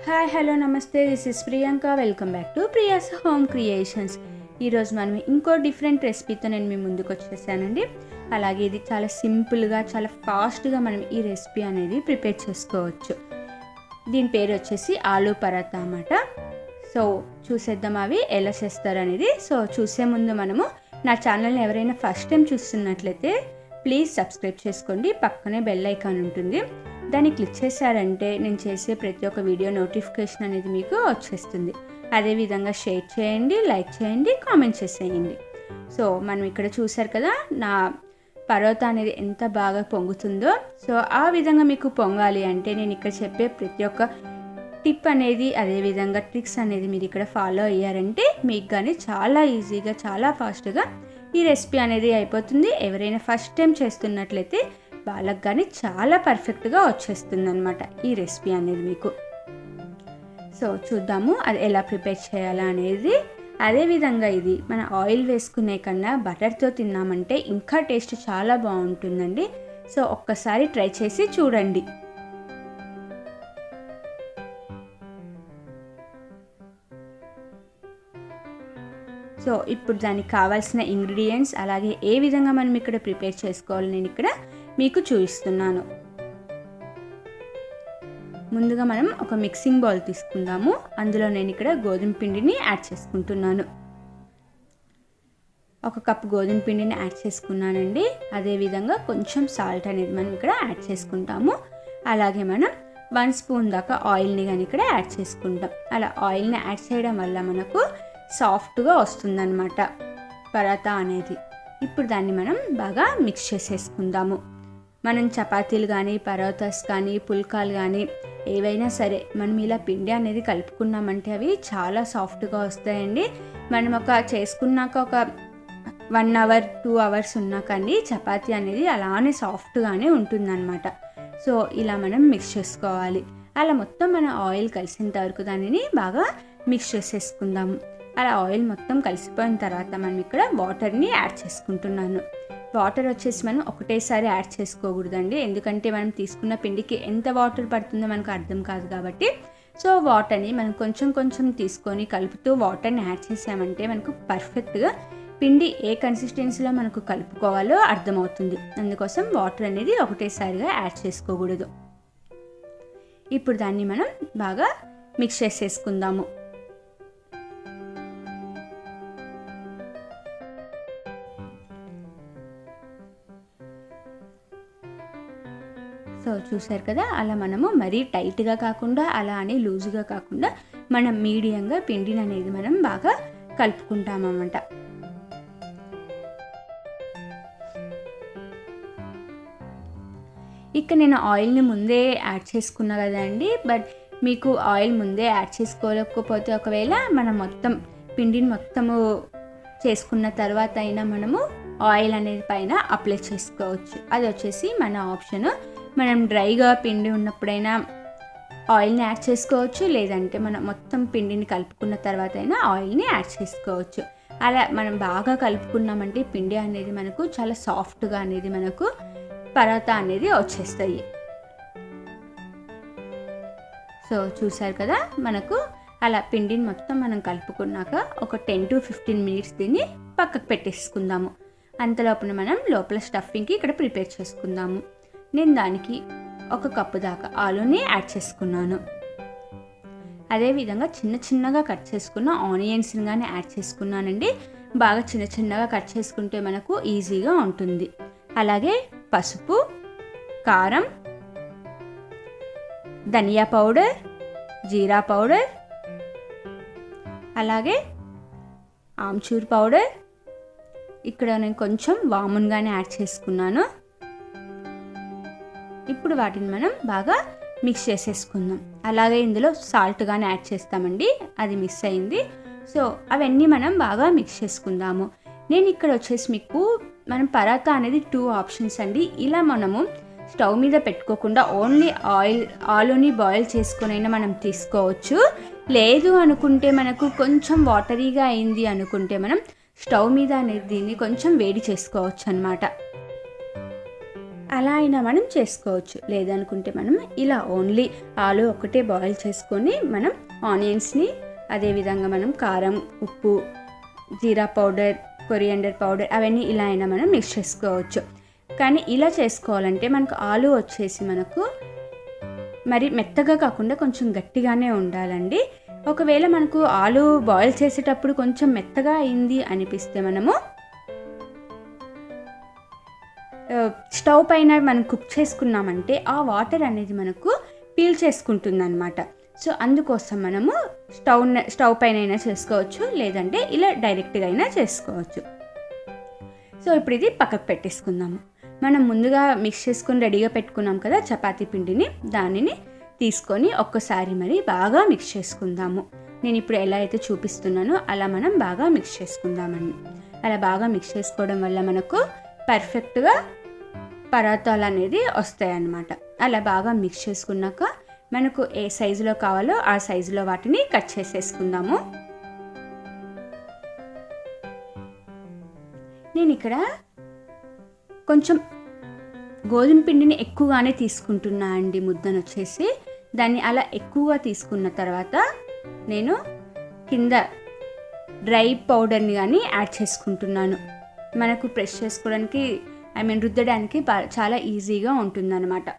hi hello namaste this is Priyanka welcome back to Priya's home creations ఈరోజు మనం ఇంకో డిఫరెంట్ రెసిపీతో నేను మీ ముందుకు వచ్చేసానండి అలాగే ఇది చాలా సింపుల్గా చాలా ఫాస్ట్గా మనం ఈ రెసిపీ అనేది ప్రిపేర్ చేసుకోవచ్చు దీని పేరు వచ్చేసి ఆలూ పరాటా అన్నమాట సో చూసేద్దాం అవి ఎలా చేస్తారు అనేది సో చూసే ముందు మనము నా ఛానల్ని ఎవరైనా ఫస్ట్ టైం చూస్తున్నట్లయితే ప్లీజ్ సబ్స్క్రైబ్ చేసుకోండి పక్కనే బెల్ ఐకాన్ ఉంటుంది దాన్ని క్లిక్ చేశారంటే నేను చేసే ప్రతి ఒక్క వీడియో నోటిఫికేషన్ అనేది మీకు వచ్చేస్తుంది అదేవిధంగా షేర్ చేయండి లైక్ చేయండి కామెంట్ చేసేయండి సో మనం ఇక్కడ చూసారు కదా నా పరోటా అనేది ఎంత బాగా పొంగుతుందో సో ఆ విధంగా మీకు పొంగాలి అంటే నేను ఇక్కడ చెప్పే ప్రతి ఒక్క టిప్ అనేది అదేవిధంగా ట్రిక్స్ అనేది మీరు ఇక్కడ ఫాలో అయ్యారంటే మీకు కానీ చాలా ఈజీగా చాలా ఫాస్ట్గా ఈ రెసిపీ అనేది అయిపోతుంది ఎవరైనా ఫస్ట్ టైం చేస్తున్నట్లయితే వాళ్ళకి కానీ చాలా పర్ఫెక్ట్గా వచ్చేస్తుంది అనమాట ఈ రెసిపీ అనేది మీకు సో చూద్దాము అది ఎలా ప్రిపేర్ చేయాలా అనేది అదేవిధంగా ఇది మన ఆయిల్ వేసుకునే కన్నా బటర్తో తిన్నామంటే ఇంకా టేస్ట్ చాలా బాగుంటుందండి సో ఒక్కసారి ట్రై చేసి చూడండి సో ఇప్పుడు దానికి కావాల్సిన ఇంగ్రీడియంట్స్ అలాగే ఏ విధంగా మనం ఇక్కడ ప్రిపేర్ చేసుకోవాలి నేను ఇక్కడ మీకు చూపిస్తున్నాను ముందుగా మనం ఒక మిక్సింగ్ బౌల్ తీసుకుందాము అందులో నేను ఇక్కడ గోధుమ పిండిని యాడ్ చేసుకుంటున్నాను ఒక కప్ గోధుమ పిండిని యాడ్ చేసుకున్నానండి అదేవిధంగా కొంచెం సాల్ట్ అనేది మనం ఇక్కడ యాడ్ చేసుకుంటాము అలాగే మనం వన్ స్పూన్ దాకా ఆయిల్ని కానీ ఇక్కడ యాడ్ చేసుకుంటాం అలా ఆయిల్ని యాడ్ చేయడం వల్ల మనకు సాఫ్ట్గా వస్తుందన్నమాట పరాటా అనేది ఇప్పుడు దాన్ని మనం బాగా మిక్స్ చేసేసుకుందాము మనం చపాతీలు కానీ పరోటాస్ కానీ పుల్కాలు కానీ ఏవైనా సరే మనం ఇలా పిండి అనేది కలుపుకున్నామంటే అవి చాలా సాఫ్ట్గా వస్తాయండి మనం ఒక చేసుకున్నాక ఒక వన్ అవర్ టూ అవర్స్ ఉన్నాకండి చపాతీ అనేది అలానే సాఫ్ట్గానే ఉంటుందన్నమాట సో ఇలా మనం మిక్స్ చేసుకోవాలి అలా మొత్తం మన ఆయిల్ కలిసేంత వరకు దానిని బాగా మిక్స్ చేసేసుకుందాము అలా ఆయిల్ మొత్తం కలిసిపోయిన తర్వాత మనం ఇక్కడ వాటర్ని యాడ్ చేసుకుంటున్నాను వాటర్ వచ్చేసి మనం ఒకటేసారి యాడ్ చేసుకోకూడదండి ఎందుకంటే మనం తీసుకున్న పిండికి ఎంత వాటర్ పడుతుందో మనకు అర్థం కాదు కాబట్టి సో వాటర్ని మనం కొంచెం కొంచెం తీసుకొని కలుపుతూ వాటర్ని యాడ్ చేసామంటే మనకు పర్ఫెక్ట్గా పిండి ఏ కన్సిస్టెన్సీలో మనకు కలుపుకోవాలో అర్థమవుతుంది అందుకోసం వాటర్ అనేది ఒకటేసారిగా యాడ్ చేసుకోకూడదు ఇప్పుడు దాన్ని మనం బాగా మిక్స్ చేసేసుకుందాము సో చూసారు కదా అలా మనము మరీ టైట్గా కాకుండా అలా అని లూజ్గా కాకుండా మనం మీడియంగా పిండిని అనేది మనం బాగా కలుపుకుంటామన్నమాట ఇక నేను ఆయిల్ని ముందే యాడ్ చేసుకున్నా కదండి బట్ మీకు ఆయిల్ ముందే యాడ్ చేసుకోలేకపోతే ఒకవేళ మనం మొత్తం పిండిని మొత్తము చేసుకున్న తర్వాత అయినా మనము ఆయిల్ అనేది పైన అప్లై చేసుకోవచ్చు అది వచ్చేసి మన ఆప్షన్ మనం డ్రైగా పిండి ఉన్నప్పుడైనా ఆయిల్ని యాడ్ చేసుకోవచ్చు లేదంటే మనం మొత్తం పిండిని కలుపుకున్న తర్వాత అయినా ఆయిల్ని యాడ్ చేసుకోవచ్చు అలా మనం బాగా కలుపుకున్నామంటే పిండి అనేది మనకు చాలా సాఫ్ట్గా అనేది మనకు పరాటా అనేది వచ్చేస్తాయి సో చూసారు కదా మనకు అలా పిండిని మొత్తం మనం కలుపుకున్నాక ఒక టెన్ టు ఫిఫ్టీన్ మినిట్స్ దీన్ని పక్కకు పెట్టేసుకుందాము అంతలోపున మనం లోపల స్టఫింగ్కి ఇక్కడ ప్రిపేర్ చేసుకుందాము నేను దానికి ఒక కప్పు దాకా ఆలూని యాడ్ చేసుకున్నాను అదేవిధంగా చిన్న చిన్నగా కట్ చేసుకున్న ఆనియన్స్ని కానీ యాడ్ చేసుకున్నానండి బాగా చిన్న చిన్నగా కట్ చేసుకుంటే మనకు ఈజీగా ఉంటుంది అలాగే పసుపు కారం ధనియా పౌడర్ జీరా పౌడర్ అలాగే ఆమ్చూర్ పౌడర్ ఇక్కడ నేను కొంచెం వామున్గానే యాడ్ చేసుకున్నాను ఇప్పుడు వాటిని మనం బాగా మిక్స్ చేసేసుకుందాం అలాగే ఇందులో సాల్ట్ కానీ యాడ్ చేస్తామండి అది మిక్స్ అయింది సో అవన్నీ మనం బాగా మిక్స్ చేసుకుందాము నేను ఇక్కడ వచ్చేసి మీకు మనం పరాటా అనేది టూ ఆప్షన్స్ అండి ఇలా మనము స్టవ్ మీద పెట్టుకోకుండా ఓన్లీ ఆయిల్ ఆలుని బాయిల్ చేసుకునైనా మనం తీసుకోవచ్చు లేదు అనుకుంటే మనకు కొంచెం వాటరీగా అయింది అనుకుంటే మనం స్టవ్ మీద అనేది దీన్ని కొంచెం వేడి చేసుకోవచ్చు అనమాట అలా అయినా మనం చేసుకోవచ్చు లేదనుకుంటే మనం ఇలా ఓన్లీ ఆలు ఒకటే బాయిల్ చేసుకొని మనం ఆనియన్స్ని అదేవిధంగా మనం కారం ఉప్పు జీరా పౌడర్ కొరియండర్ పౌడర్ అవన్నీ ఇలా అయినా మనం మిక్స్ చేసుకోవచ్చు కానీ ఇలా చేసుకోవాలంటే మనకు ఆలు వచ్చేసి మనకు మరి మెత్తగా కాకుండా కొంచెం గట్టిగానే ఉండాలండి ఒకవేళ మనకు ఆలు బాయిల్ చేసేటప్పుడు కొంచెం మెత్తగా అయింది అనిపిస్తే మనము ఆ, స్టవ్ పైన మనం కుక్ చేసుకున్నామంటే ఆ వాటర్ అనేది మనకు పీల్ చేసుకుంటుంది అనమాట సో అందుకోసం మనము స్టవ్ స్టవ్ పైన అయినా చేసుకోవచ్చు లేదంటే ఇలా డైరెక్ట్గా అయినా చేసుకోవచ్చు సో ఇప్పుడు ఇది పక్కకు పెట్టేసుకుందాము మనం ముందుగా మిక్స్ చేసుకొని రెడీగా పెట్టుకున్నాం కదా చపాతీ పిండిని దానిని తీసుకొని ఒక్కసారి మరి బాగా మిక్స్ చేసుకుందాము నేను ఇప్పుడు ఎలా అయితే చూపిస్తున్నానో అలా మనం బాగా మిక్స్ చేసుకుందామండి అలా బాగా మిక్స్ చేసుకోవడం వల్ల మనకు పర్ఫెక్ట్గా పరాతాలు అనేది వస్తాయి అన్నమాట అలా బాగా మిక్స్ చేసుకున్నాక మనకు ఏ సైజులో కావాలో ఆ సైజులో వాటిని కట్ చేసేసుకుందాము నేను ఇక్కడ కొంచెం గోధుమ పిండిని ఎక్కువగానే తీసుకుంటున్నా అండి ముద్దను వచ్చేసి దాన్ని అలా ఎక్కువగా తీసుకున్న తర్వాత నేను కింద డ్రై పౌడర్ని కానీ యాడ్ చేసుకుంటున్నాను మనకు ప్రెస్ చేసుకోవడానికి ఐ మీన్ రుద్దడానికి బా- చాలా ఈజీగా ఉంటుందన్నమాట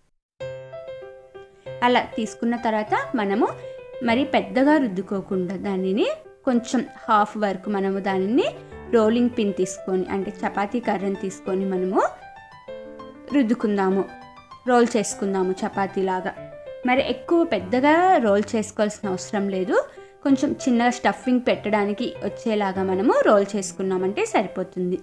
అలా తీసుకున్న తర్వాత మనము మరి పెద్దగా రుద్దుకోకుండా దానిని కొంచెం హాఫ్ వరకు మనము దానిని రోలింగ్ పిన్ తీసుకొని అంటే చపాతీ కర్రని తీసుకొని మనము రుద్దుకుందాము రోల్ చేసుకుందాము చపాతీలాగా మరి ఎక్కువ పెద్దగా రోల్ చేసుకోవాల్సిన అవసరం లేదు కొంచెం చిన్నగా స్టఫింగ్ పెట్టడానికి వచ్చేలాగా మనము రోల్ చేసుకున్నామంటే సరిపోతుంది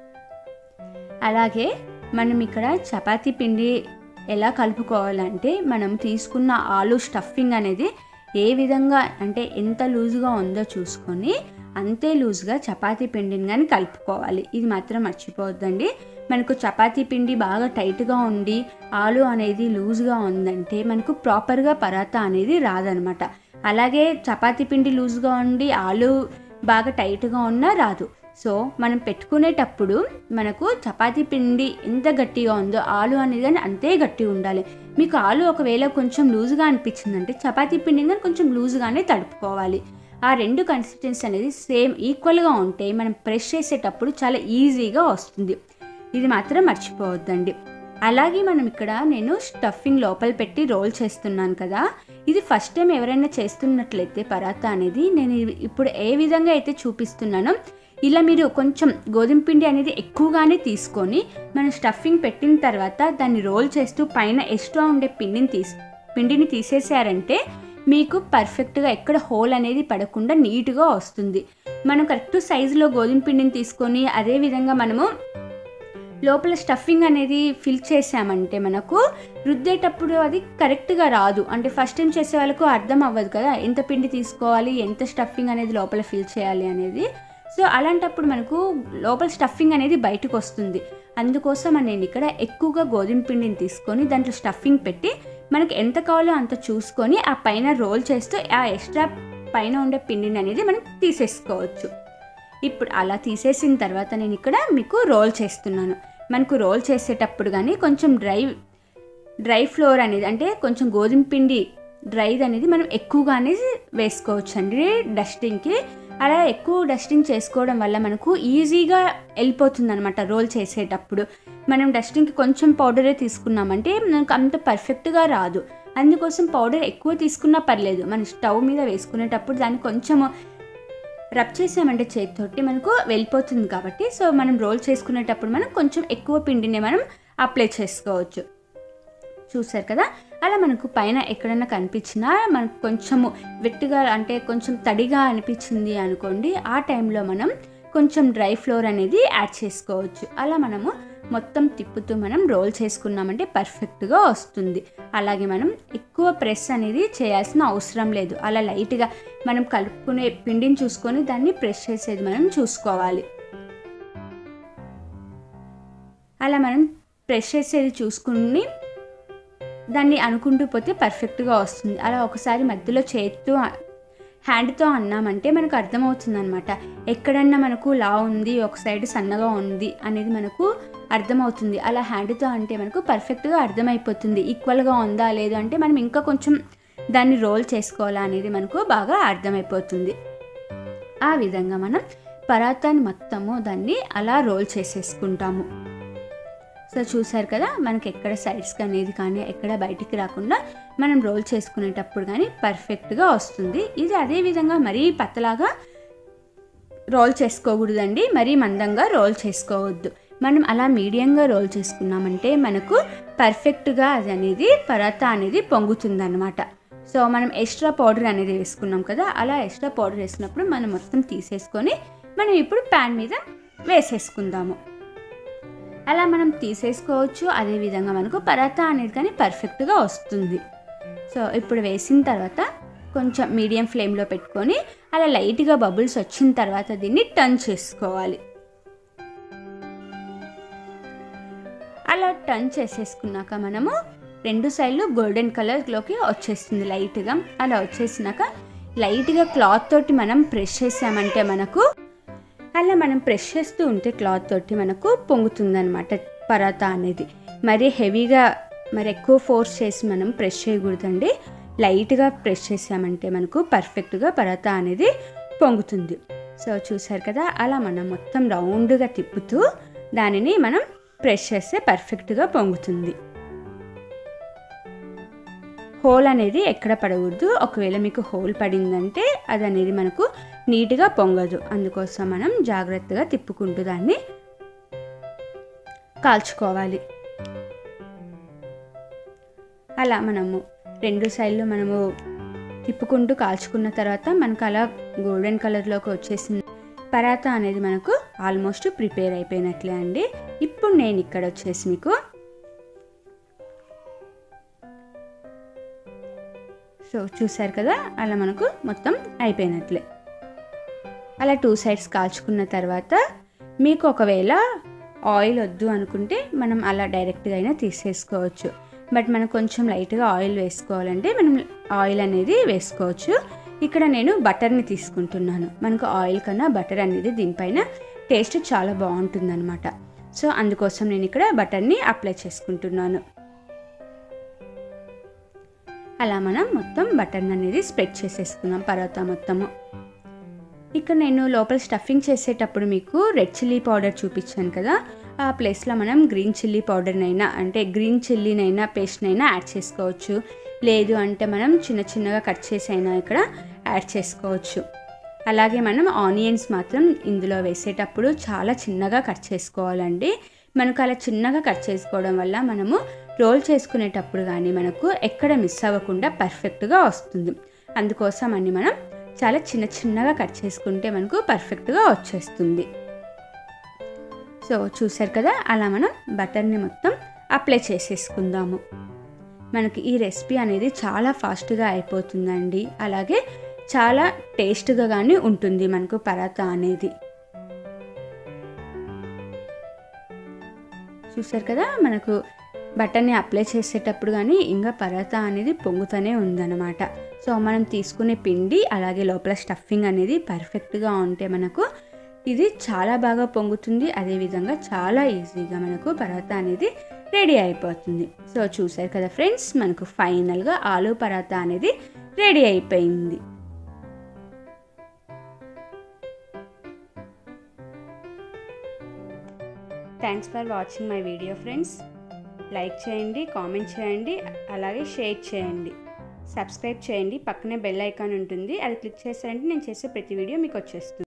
అలాగే మనం ఇక్కడ చపాతీ పిండి ఎలా కలుపుకోవాలంటే మనం తీసుకున్న ఆలు స్టఫింగ్ అనేది ఏ విధంగా అంటే ఎంత లూజుగా ఉందో చూసుకొని అంతే లూజ్గా చపాతీ పిండిని కానీ కలుపుకోవాలి ఇది మాత్రం మర్చిపోవద్దండి మనకు చపాతీ పిండి బాగా టైట్గా ఉండి ఆలు అనేది లూజ్గా ఉందంటే మనకు ప్రాపర్గా పరాతా అనేది రాదనమాట అలాగే చపాతీ పిండి లూజ్గా ఉండి ఆలు బాగా టైట్గా ఉన్నా రాదు సో మనం పెట్టుకునేటప్పుడు మనకు చపాతీ పిండి ఎంత గట్టిగా ఉందో ఆలు అనేది కానీ అంతే గట్టిగా ఉండాలి మీకు ఆలు ఒకవేళ కొంచెం లూజ్గా అనిపించిందంటే చపాతీ పిండిని కానీ కొంచెం లూజ్గానే తడుపుకోవాలి ఆ రెండు కన్సిస్టెన్సీ అనేది సేమ్ ఈక్వల్గా ఉంటే మనం ప్రెస్ చేసేటప్పుడు చాలా ఈజీగా వస్తుంది ఇది మాత్రం మర్చిపోవద్దండి అలాగే మనం ఇక్కడ నేను స్టఫింగ్ లోపల పెట్టి రోల్ చేస్తున్నాను కదా ఇది ఫస్ట్ టైం ఎవరైనా చేస్తున్నట్లయితే పరాతా అనేది నేను ఇవి- ఇప్పుడు ఏ విధంగా అయితే చూపిస్తున్నానో ఇలా మీరు కొంచెం గోధుమ పిండి అనేది ఎక్కువగానే తీసుకొని మనం స్టఫింగ్ పెట్టిన తర్వాత దాన్ని రోల్ చేస్తూ పైన ఎక్స్ట్రా ఉండే పిండిని తీసి పిండిని తీసేసారంటే మీకు పర్ఫెక్ట్గా ఎక్కడ హోల్ అనేది పడకుండా నీట్గా వస్తుంది మనం కరెక్ట్ సైజులో గోధుమ పిండిని తీసుకొని అదే విధంగా మనము లోపల స్టఫింగ్ అనేది ఫిల్ చేసామంటే మనకు రుద్దేటప్పుడు అది కరెక్ట్గా రాదు అంటే ఫస్ట్ టైం చేసే వాళ్ళకు అర్థం అవ్వదు కదా ఎంత పిండి తీసుకోవాలి ఎంత స్టఫింగ్ అనేది లోపల ఫిల్ చేయాలి అనేది సో అలాంటప్పుడు మనకు లోపల స్టఫింగ్ అనేది బయటకు వస్తుంది అందుకోసం నేను ఇక్కడ ఎక్కువగా గోధుమ పిండిని తీసుకొని దాంట్లో స్టఫింగ్ పెట్టి మనకి ఎంత కావాలో అంత చూసుకొని ఆ పైన రోల్ చేస్తూ ఆ ఎక్స్ట్రా పైన ఉండే పిండిని అనేది మనం తీసేసుకోవచ్చు ఇప్పుడు అలా తీసేసిన తర్వాత నేను ఇక్కడ మీకు రోల్ చేస్తున్నాను మనకు రోల్ చేసేటప్పుడు కానీ కొంచెం డ్రై డ్రై ఫ్లోర్ అనేది అంటే కొంచెం గోధుమ పిండి డ్రైది అనేది మనం ఎక్కువగానే వేసుకోవచ్చు అండి డస్టింగ్కి అలా ఎక్కువ డస్టింగ్ చేసుకోవడం వల్ల మనకు ఈజీగా వెళ్ళిపోతుంది అనమాట రోల్ చేసేటప్పుడు మనం డస్టింగ్కి కొంచెం పౌడరే తీసుకున్నామంటే మనకు అంత పర్ఫెక్ట్గా రాదు అందుకోసం పౌడర్ ఎక్కువ తీసుకున్నా పర్లేదు మన స్టవ్ మీద వేసుకునేటప్పుడు దాన్ని కొంచెము రబ్ చేసామంటే చేతితోటి మనకు వెళ్ళిపోతుంది కాబట్టి సో మనం రోల్ చేసుకునేటప్పుడు మనం కొంచెం ఎక్కువ పిండిని మనం అప్లై చేసుకోవచ్చు చూసారు కదా అలా మనకు పైన ఎక్కడైనా కనిపించినా మనకు కొంచెము వెట్టుగా అంటే కొంచెం తడిగా అనిపించింది అనుకోండి ఆ టైంలో మనం కొంచెం డ్రై ఫ్లోర్ అనేది యాడ్ చేసుకోవచ్చు అలా మనము మొత్తం తిప్పుతూ మనం రోల్ చేసుకున్నామంటే పర్ఫెక్ట్గా వస్తుంది అలాగే మనం ఎక్కువ ప్రెస్ అనేది చేయాల్సిన అవసరం లేదు అలా లైట్గా మనం కలుపుకునే పిండిని చూసుకొని దాన్ని ప్రెస్ చేసేది మనం చూసుకోవాలి అలా మనం ప్రెస్ చేసేది చూసుకుని దాన్ని అనుకుంటూ పోతే పర్ఫెక్ట్గా వస్తుంది అలా ఒకసారి మధ్యలో చేతితో హ్యాండ్తో అన్నామంటే మనకు అర్థమవుతుంది అనమాట ఎక్కడన్నా మనకు లా ఉంది ఒక సైడ్ సన్నగా ఉంది అనేది మనకు అర్థమవుతుంది అలా హ్యాండ్తో అంటే మనకు పర్ఫెక్ట్గా అర్థమైపోతుంది ఈక్వల్గా ఉందా లేదు అంటే మనం ఇంకా కొంచెం దాన్ని రోల్ చేసుకోవాలా అనేది మనకు బాగా అర్థమైపోతుంది ఆ విధంగా మనం పరాతాన్ని మొత్తము దాన్ని అలా రోల్ చేసేసుకుంటాము సో చూసారు కదా మనకి ఎక్కడ సైడ్స్ అనేది కానీ ఎక్కడ బయటికి రాకుండా మనం రోల్ చేసుకునేటప్పుడు కానీ పర్ఫెక్ట్గా వస్తుంది ఇది అదే విధంగా మరీ పతలాగా రోల్ చేసుకోకూడదండి మరీ మందంగా రోల్ చేసుకోవద్దు మనం అలా మీడియంగా రోల్ చేసుకున్నామంటే మనకు పర్ఫెక్ట్గా అది అనేది పరాతా అనేది పొంగుతుంది అనమాట సో మనం ఎక్స్ట్రా పౌడర్ అనేది వేసుకున్నాం కదా అలా ఎక్స్ట్రా పౌడర్ వేసినప్పుడు మనం మొత్తం తీసేసుకొని మనం ఇప్పుడు ప్యాన్ మీద వేసేసుకుందాము అలా మనం తీసేసుకోవచ్చు అదేవిధంగా మనకు పరాతా అనేది కానీ పర్ఫెక్ట్గా వస్తుంది సో ఇప్పుడు వేసిన తర్వాత కొంచెం మీడియం ఫ్లేమ్లో పెట్టుకొని అలా లైట్గా బబుల్స్ వచ్చిన తర్వాత దీన్ని టర్న్ చేసుకోవాలి అలా టర్న్ చేసేసుకున్నాక మనము రెండు సైడ్లు గోల్డెన్ కలర్లోకి వచ్చేస్తుంది లైట్గా అలా వచ్చేసినాక లైట్గా క్లాత్ తోటి మనం ప్రెస్ చేసామంటే మనకు అలా మనం ప్రెస్ చేస్తూ ఉంటే క్లాత్ తోటి మనకు పొంగుతుందనమాట పరాతా అనేది మరి హెవీగా మరి ఎక్కువ ఫోర్స్ చేసి మనం ప్రెస్ చేయకూడదండి లైట్గా ప్రెస్ చేసామంటే మనకు పర్ఫెక్ట్గా పరాతా అనేది పొంగుతుంది సో చూసారు కదా అలా మనం మొత్తం రౌండ్గా తిప్పుతూ దానిని మనం ప్రెస్ చేస్తే పర్ఫెక్ట్గా పొంగుతుంది హోల్ అనేది ఎక్కడ పడకూడదు ఒకవేళ మీకు హోల్ పడిందంటే అది అనేది మనకు నీట్గా పొంగదు అందుకోసం మనం జాగ్రత్తగా తిప్పుకుంటూ దాన్ని కాల్చుకోవాలి అలా మనము రెండు సైడ్లు మనము తిప్పుకుంటూ కాల్చుకున్న తర్వాత మనకు అలా గోల్డెన్ కలర్లోకి వచ్చేసింది పరాతా అనేది మనకు ఆల్మోస్ట్ ప్రిపేర్ అయిపోయినట్లే అండి ఇప్పుడు నేను ఇక్కడ వచ్చేసి మీకు సో చూసారు కదా అలా మనకు మొత్తం అయిపోయినట్లే అలా టూ సైడ్స్ కాల్చుకున్న తర్వాత మీకు ఒకవేళ ఆయిల్ వద్దు అనుకుంటే మనం అలా డైరెక్ట్గా అయినా తీసేసుకోవచ్చు బట్ మనం కొంచెం లైట్గా ఆయిల్ వేసుకోవాలంటే మనం ఆయిల్ అనేది వేసుకోవచ్చు ఇక్కడ నేను బటర్ని తీసుకుంటున్నాను మనకు ఆయిల్ కన్నా బటర్ అనేది దీనిపైన టేస్ట్ చాలా బాగుంటుందన్నమాట సో అందుకోసం నేను ఇక్కడ బటర్ని అప్లై చేసుకుంటున్నాను అలా మనం మొత్తం బటన్ అనేది స్ప్రెడ్ చేసేసుకున్నాం పరోటా మొత్తము ఇక్కడ నేను లోపల స్టఫింగ్ చేసేటప్పుడు మీకు రెడ్ చిల్లీ పౌడర్ చూపించాను కదా ఆ ప్లేస్లో మనం గ్రీన్ చిల్లీ పౌడర్నైనా అంటే గ్రీన్ చిల్లీనైనా పేస్ట్నైనా యాడ్ చేసుకోవచ్చు లేదు అంటే మనం చిన్న చిన్నగా కట్ చేసి అయినా ఇక్కడ యాడ్ చేసుకోవచ్చు అలాగే మనం ఆనియన్స్ మాత్రం ఇందులో వేసేటప్పుడు చాలా చిన్నగా కట్ చేసుకోవాలండి మనకు అలా చిన్నగా కట్ చేసుకోవడం వల్ల మనము రోల్ చేసుకునేటప్పుడు కానీ మనకు ఎక్కడ మిస్ అవ్వకుండా పర్ఫెక్ట్గా వస్తుంది అందుకోసం అని మనం చాలా చిన్న చిన్నగా కట్ చేసుకుంటే మనకు పర్ఫెక్ట్గా వచ్చేస్తుంది సో చూసారు కదా అలా మనం బటర్ని మొత్తం అప్లై చేసేసుకుందాము మనకి ఈ రెసిపీ అనేది చాలా ఫాస్ట్గా అయిపోతుందండి అలాగే చాలా టేస్ట్గా కానీ ఉంటుంది మనకు పరాతా అనేది చూసారు కదా మనకు బటర్ని అప్లై చేసేటప్పుడు కానీ ఇంకా పరాతా అనేది పొంగుతూనే ఉందన్నమాట సో మనం తీసుకునే పిండి అలాగే లోపల స్టఫింగ్ అనేది పర్ఫెక్ట్గా ఉంటే మనకు ఇది చాలా బాగా పొంగుతుంది అదేవిధంగా చాలా ఈజీగా మనకు పరాతా అనేది రెడీ అయిపోతుంది సో చూసారు కదా ఫ్రెండ్స్ మనకు ఫైనల్గా ఆలూ పరాతా అనేది రెడీ అయిపోయింది thanks for watching my video friends like చేయండి కామెంట్ చేయండి అలాగే షేర్ చేయండి సబ్స్క్రైబ్ చేయండి పక్కనే బెల్ ఐకాన్ ఉంటుంది అది క్లిక్ చేశారంటే నేను చేసే ప్రతి వీడియో మీకు వచ్చేస్తుంది